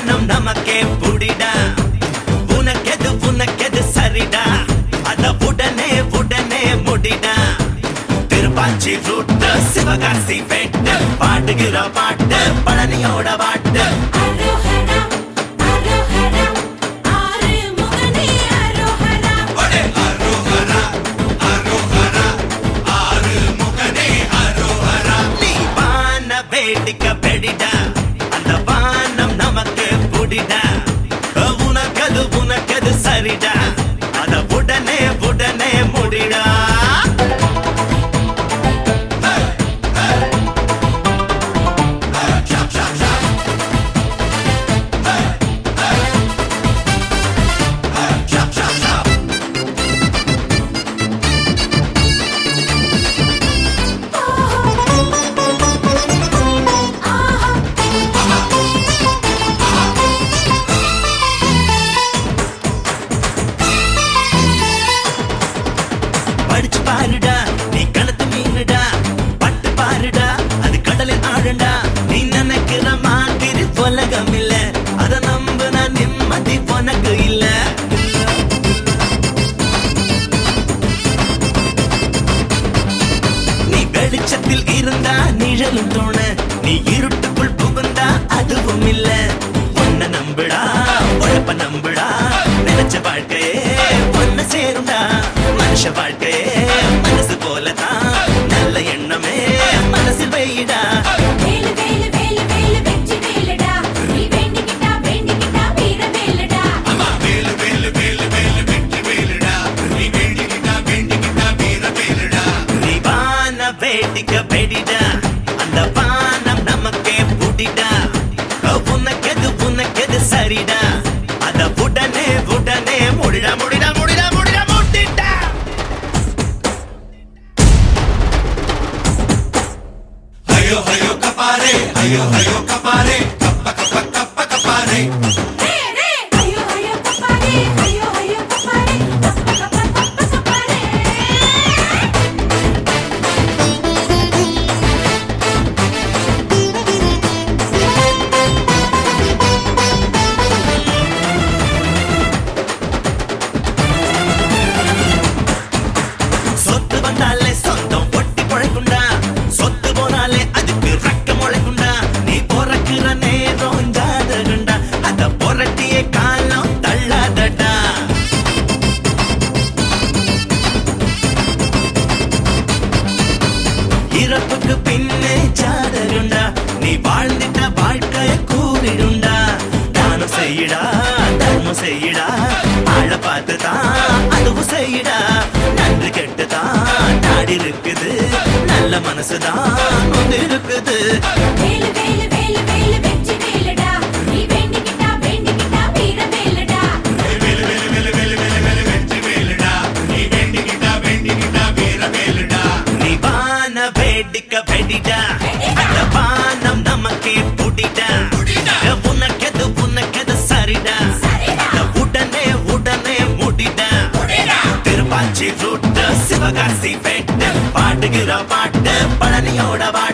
வானம் நமக்கே புடிடா உனக்கெது உனக்கெது சரிடா அத உடனே உடனே முடிடா திருப்பாச்சி ரூட்டு சிவகாசி வெட்டு பாட்டுகிற பாட்டு பழனியோட பாட்டு அரோஹரா அரோஹரா ஆறு முகனே அரோஹரா நீ வான வேடிக்கை பெடிடா அந்த வானம் நமக்கு புடிடா உனக்கது உனக்கது சரிடா அத உடனே உடனே முடிடா படிச்சு பாருடா நீ கணத்து மீனுடா பட்டு பாருடா அது கடலில் ஆழண்டா நீ நினைக்கிற மாதிரி உலகம் இல்ல அத நம்புன நிம்மதி உனக்கு இல்ல நீ வெளிச்சத்தில் இருந்தா நிழலும் தோண நீ இருட்டுக்குள் புகுந்தா அதுவும் இல்ல உன்னை நம்புடா உழைப்ப நம்புடா நினைச்ச வாழ்க்கையே ஒன்னு சேரும்டா மனுஷ வாழ்க்கையே மனசு போலதான் நல்ல எண்ணமே மனசில் வைடா வேலு வேலு வேலு வேலு வெற்றி வேலுடா நீ வேண்டிக்கிட்டா வேண்டிக்கிட்டா வீர வேலுடா நீ வான வேடிக்கை வெடிடா அந்த வானம் நமக்கே புடிடா உனக்கெது உனக்கெது சரிடா அத உடனே உடனே முடிடா முடிடா முடிடா முடிடா முடிடா ரே ரே ஐயோ ஐயோ கப்பாரே ஐயோ ஐயோ கப்பாரே கப்ப கப்ப கப்ப கப்பாரே சொத்து வந்தாலே சொந்தம் பொட்டி பொழைக்குண்டா சொத்து போனாலே அதுக்கு ரக்க முளைக்குண்டா நீ பொறக்கிற நேரம் ஜாதகண்டா அத பொறட்டிய காலம் தள்ளாதடா இறப்புக்கு பின்னே ஜாதகண்டா நீ வாழ்ந்துட்ட வாழ்க்கைய கூறிடுண்டா தானம் செய்யடா தர்மம் செய்யடா ஆள பார்த்துதான் அதுவும் செய்யடா நன்றி கெட்டுதான் நாடி இருக்குது நல்ல மனசுதான் ஒன்று இருக்குது வேலு வேலு வேலு வேலு வெற்றி வேலுடா நீ வேண்டிக்கிட்டா வேண்டிக்கிட்டா வீர வேலுடா நீ வான வேடிக்கை வெடிடா அந்த வானம் நமக்கே புடிடா உனக்கெது உனக்கெது சரிடா அத உடனே உடனே முடிடா திருப்பாச்சி ரூட்டு சிவகாசி வெட்டு பாட்டுகிற பாட்டு பழனியோட பாட்டு